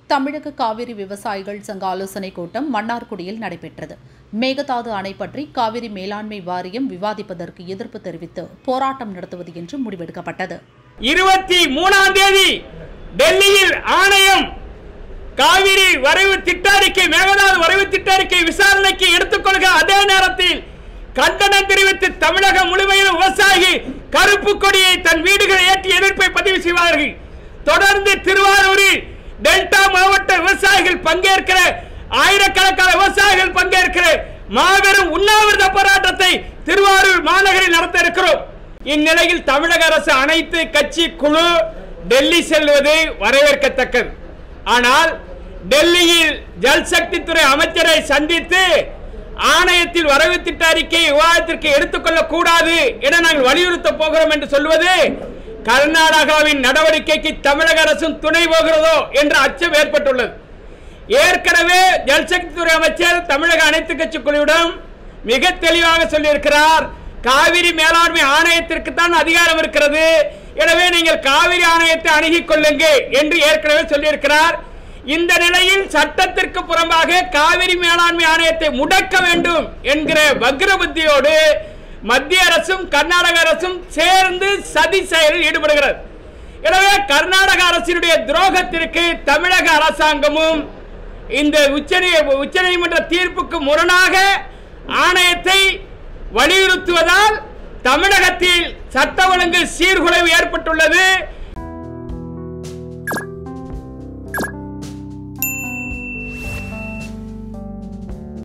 தமிழக காவிரி விவசாயிகள் சங்க ஆலோசனைக் கூட்டம் மன்னார்குடியில் நடைபெற்றது மேகதாது அணை பற்றி காவிரி மேலாண்மை வாரியம் விவாதிப்பதற்கு எதிர்ப்பு தெரிவித்து போராட்டம் நடத்துவது என்று முடிவெடுக்கப்பட்டது இருபத்தி மூணாம் தேதி டெல்லியில் ஆணையம் காவிரி வரைவு திட்டாரிக்கை மேகதாது வரைவு திட்டாரிக்கை விசாரணைக்கு எடுத்துக்கொள்க அதே நேரத்தில் கண்டனம் தெரிவித்து தமிழகம் முழுமையிலும் விவசாயி கருப்பு கொடியை தன் வீடுகளை ஏற்றி எதிர்ப்பை பதிவு செய்வார்கள் தொடர்ந்து திருவாரூரில் டெல்டா மாவட்ட விவசாயிகள் பங்கேற்கிற ஆயிரக்கணக்கான விவசாயிகள் பங்கேற்கிற மாபெரும் உண்ணாவிரத போராட்டத்தை திருவாரூர் மாநகரில் நடத்த இருக்கிறோம் இந்நிலையில் தமிழக அரசு அனைத்து கட்சி குழு டெல்லி செல்வது வரவேற்கத்தக்கது ஆனால் டெல்லியில் ஜல்சக்தி துறை அமைச்சரை சந்தித்து ஆணையத்தில் வரவு திட்ட அறிக்கை விவாதத்திற்கு எடுத்துக்கொள்ளக் கூடாது என நாங்கள் வலியுறுத்த போகிறோம் என்று சொல்வது கர்நாடகாவின் நடவடிக்கைக்கு தமிழக அரசும் துணை போகிறதோ என்ற அச்சம் ஏற்பட்டுள்ளது ஏற்கனவே ஜல்சக்தி துறை அமைச்சர் தமிழக அனைத்து கட்சி குழுவிடம் மிக தெளிவாக சொல்லியிருக்கிறார் காவிரி மேலாண்மை ஆணையத்திற்கு தான் அதிகாரம் இருக்கிறது எனவே நீங்கள் காவிரி ஆணையத்தை அணுகிக் கொள்ளுங்க என்று ஏற்கனவே சொல்லியிருக்கிறார் இந்த நிலையில் சட்டத்திற்கு புறம்பாக காவிரி மேலாண்மை ஆணையத்தை முடக்க வேண்டும் என்கிற வக்ர புத்தியோடு மத்திய அரசும் கர்நாடக அரசும் சேர்ந்து சதி செயலில் ஈடுபடுகிறது எனவே கர்நாடக அரசினுடைய துரோகத்திற்கு தமிழக அரசாங்கமும் இந்த உச்ச உச்சநீதிமன்ற தீர்ப்புக்கு முரணாக ஆணையத்தை வலியுறுத்துவதால் தமிழகத்தில் சட்ட ஒழுங்கு சீர்குலைவு ஏற்பட்டுள்ளது